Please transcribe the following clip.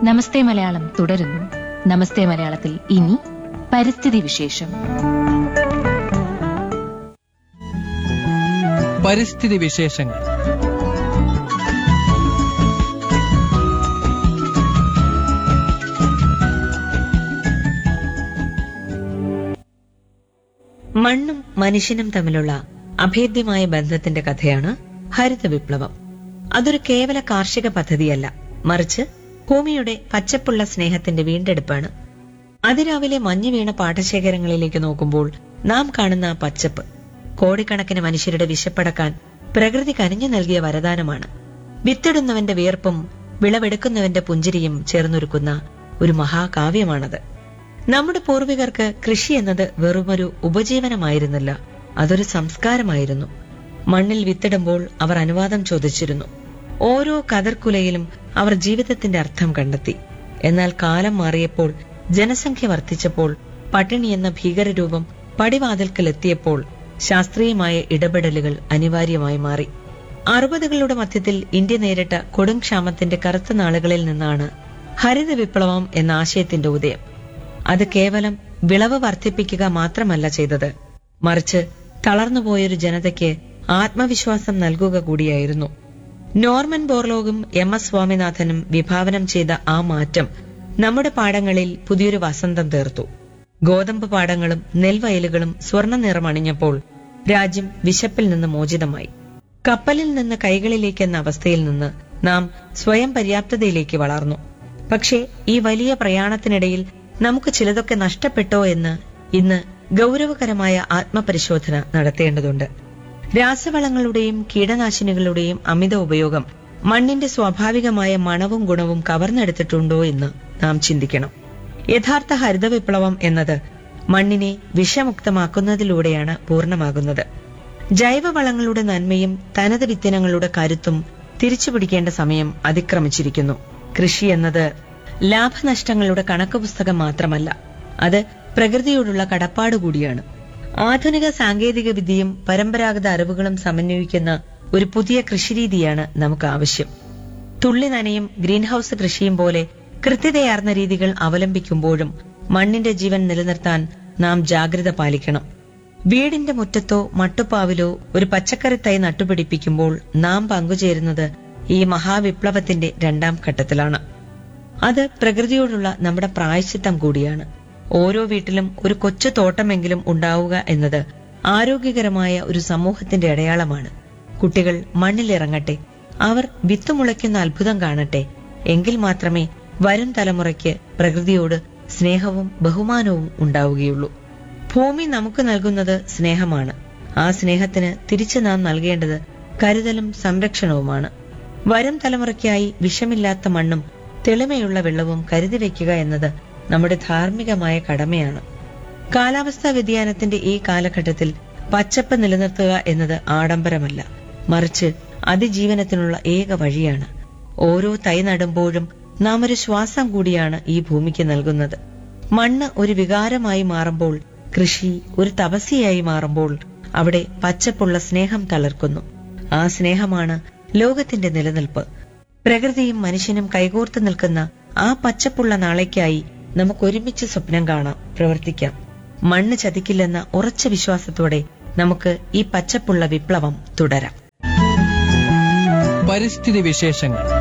നമസ്തേ മലയാളം തുടരുന്നു നമസ്തേ മലയാളത്തിൽ ഇനി പരിസ്ഥിതി വിശേഷം പരിസ്ഥിതി വിശേഷങ്ങൾ മണ്ണും മനുഷ്യനും തമ്മിലുള്ള അഭേദ്യമായ ബന്ധത്തിന്റെ കഥയാണ് ഹരിത വിപ്ലവം അതൊരു കേവല കാർഷിക പദ്ധതിയല്ല മറിച്ച് ഭൂമിയുടെ പച്ചപ്പുള്ള സ്നേഹത്തിന്റെ വീണ്ടെടുപ്പാണ് അതിരാവിലെ മഞ്ഞു വീണ പാടശേഖരങ്ങളിലേക്ക് നോക്കുമ്പോൾ നാം കാണുന്ന ആ പച്ചപ്പ് കോടിക്കണക്കിന് മനുഷ്യരുടെ വിശപ്പടക്കാൻ പ്രകൃതി കനിഞ്ഞു നൽകിയ വരദാനമാണ് വിത്തിടുന്നവന്റെ വിയർപ്പും വിളവെടുക്കുന്നവന്റെ പുഞ്ചിരിയും ചേർന്നൊരുക്കുന്ന ഒരു മഹാകാവ്യമാണത് നമ്മുടെ പൂർവികർക്ക് കൃഷി എന്നത് വെറുമൊരു ഉപജീവനമായിരുന്നില്ല അതൊരു സംസ്കാരമായിരുന്നു മണ്ണിൽ വിത്തിടുമ്പോൾ അവർ അനുവാദം ചോദിച്ചിരുന്നു ഓരോ കതിർക്കുലയിലും അവർ ജീവിതത്തിന്റെ അർത്ഥം കണ്ടെത്തി എന്നാൽ കാലം മാറിയപ്പോൾ ജനസംഖ്യ വർദ്ധിച്ചപ്പോൾ പട്ടിണി എന്ന ഭീകരരൂപം പടിവാതിൽക്കൽ എത്തിയപ്പോൾ ശാസ്ത്രീയമായ ഇടപെടലുകൾ അനിവാര്യമായി മാറി അറുപതുകളുടെ മധ്യത്തിൽ ഇന്ത്യ നേരിട്ട കൊടും ക്ഷാമത്തിന്റെ കറുത്ത നാളുകളിൽ നിന്നാണ് ഹരിത വിപ്ലവം എന്ന ആശയത്തിന്റെ ഉദയം അത് കേവലം വിളവ് വർദ്ധിപ്പിക്കുക മാത്രമല്ല ചെയ്തത് മറിച്ച് തളർന്നുപോയൊരു ജനതയ്ക്ക് ആത്മവിശ്വാസം നൽകുക കൂടിയായിരുന്നു നോർമൻ ബോർലോഗും എം എസ് സ്വാമിനാഥനും വിഭാവനം ചെയ്ത ആ മാറ്റം നമ്മുടെ പാടങ്ങളിൽ പുതിയൊരു വസന്തം തീർത്തു ഗോതമ്പ് പാടങ്ങളും നെൽവയലുകളും സ്വർണ്ണ നിറമണിഞ്ഞപ്പോൾ രാജ്യം വിശപ്പിൽ നിന്ന് മോചിതമായി കപ്പലിൽ നിന്ന് കൈകളിലേക്ക് എന്ന അവസ്ഥയിൽ നിന്ന് നാം സ്വയം പര്യാപ്തതയിലേക്ക് വളർന്നു പക്ഷേ ഈ വലിയ പ്രയാണത്തിനിടയിൽ നമുക്ക് ചിലതൊക്കെ നഷ്ടപ്പെട്ടോ എന്ന് ഇന്ന് ഗൗരവകരമായ ആത്മപരിശോധന നടത്തേണ്ടതുണ്ട് രാസവളങ്ങളുടെയും കീടനാശിനികളുടെയും അമിത ഉപയോഗം മണ്ണിന്റെ സ്വാഭാവികമായ മണവും ഗുണവും കവർന്നെടുത്തിട്ടുണ്ടോ എന്ന് നാം ചിന്തിക്കണം യഥാർത്ഥ ഹരിത വിപ്ലവം എന്നത് മണ്ണിനെ വിഷമുക്തമാക്കുന്നതിലൂടെയാണ് പൂർണ്ണമാകുന്നത് ജൈവവളങ്ങളുടെ നന്മയും തനത് വിത്തനങ്ങളുടെ കരുത്തും തിരിച്ചുപിടിക്കേണ്ട സമയം അതിക്രമിച്ചിരിക്കുന്നു കൃഷി എന്നത് ലാഭനഷ്ടങ്ങളുടെ കണക്ക് പുസ്തകം മാത്രമല്ല അത് പ്രകൃതിയോടുള്ള കടപ്പാട് കൂടിയാണ് ആധുനിക സാങ്കേതിക വിദ്യയും പരമ്പരാഗത അറിവുകളും സമന്വയിക്കുന്ന ഒരു പുതിയ കൃഷിരീതിയാണ് നമുക്ക് ആവശ്യം തുള്ളി നനയും ഗ്രീൻ ഹൌസ് കൃഷിയും പോലെ കൃത്യതയാർന്ന രീതികൾ അവലംബിക്കുമ്പോഴും മണ്ണിന്റെ ജീവൻ നിലനിർത്താൻ നാം ജാഗ്രത പാലിക്കണം വീടിന്റെ മുറ്റത്തോ മട്ടുപ്പാവിലോ ഒരു പച്ചക്കറി തൈ നട്ടുപിടിപ്പിക്കുമ്പോൾ നാം പങ്കുചേരുന്നത് ഈ മഹാവിപ്ലവത്തിന്റെ രണ്ടാം ഘട്ടത്തിലാണ് അത് പ്രകൃതിയോടുള്ള നമ്മുടെ പ്രായശ്ചിത്തം കൂടിയാണ് ഓരോ വീട്ടിലും ഒരു കൊച്ചു തോട്ടമെങ്കിലും ഉണ്ടാവുക എന്നത് ആരോഗ്യകരമായ ഒരു സമൂഹത്തിന്റെ അടയാളമാണ് കുട്ടികൾ മണ്ണിലിറങ്ങട്ടെ അവർ വിത്ത് മുളയ്ക്കുന്ന അത്ഭുതം കാണട്ടെ എങ്കിൽ മാത്രമേ വരും തലമുറയ്ക്ക് പ്രകൃതിയോട് സ്നേഹവും ബഹുമാനവും ഉണ്ടാവുകയുള്ളൂ ഭൂമി നമുക്ക് നൽകുന്നത് സ്നേഹമാണ് ആ സ്നേഹത്തിന് തിരിച്ചു നാം നൽകേണ്ടത് കരുതലും സംരക്ഷണവുമാണ് വരും തലമുറയ്ക്കായി വിഷമില്ലാത്ത മണ്ണും തെളിമയുള്ള വെള്ളവും കരുതി വയ്ക്കുക എന്നത് നമ്മുടെ ധാർമ്മികമായ കടമയാണ് കാലാവസ്ഥാ വ്യതിയാനത്തിന്റെ ഈ കാലഘട്ടത്തിൽ പച്ചപ്പ് നിലനിർത്തുക എന്നത് ആഡംബരമല്ല മറിച്ച് അതിജീവനത്തിനുള്ള ഏക വഴിയാണ് ഓരോ തൈ നടുമ്പോഴും നാം ഒരു ശ്വാസം കൂടിയാണ് ഈ ഭൂമിക്ക് നൽകുന്നത് മണ്ണ് ഒരു വികാരമായി മാറുമ്പോൾ കൃഷി ഒരു തപസ്യയായി മാറുമ്പോൾ അവിടെ പച്ചപ്പുള്ള സ്നേഹം തളർക്കുന്നു ആ സ്നേഹമാണ് ലോകത്തിന്റെ നിലനിൽപ്പ് പ്രകൃതിയും മനുഷ്യനും കൈകോർത്ത് നിൽക്കുന്ന ആ പച്ചപ്പുള്ള നാളേക്കായി നമുക്ക് ഒരുമിച്ച് സ്വപ്നം കാണാം പ്രവർത്തിക്കാം മണ്ണ് ചതിക്കില്ലെന്ന ഉറച്ച വിശ്വാസത്തോടെ നമുക്ക് ഈ പച്ചപ്പുള്ള വിപ്ലവം തുടരാം പരിസ്ഥിതി വിശേഷങ്ങൾ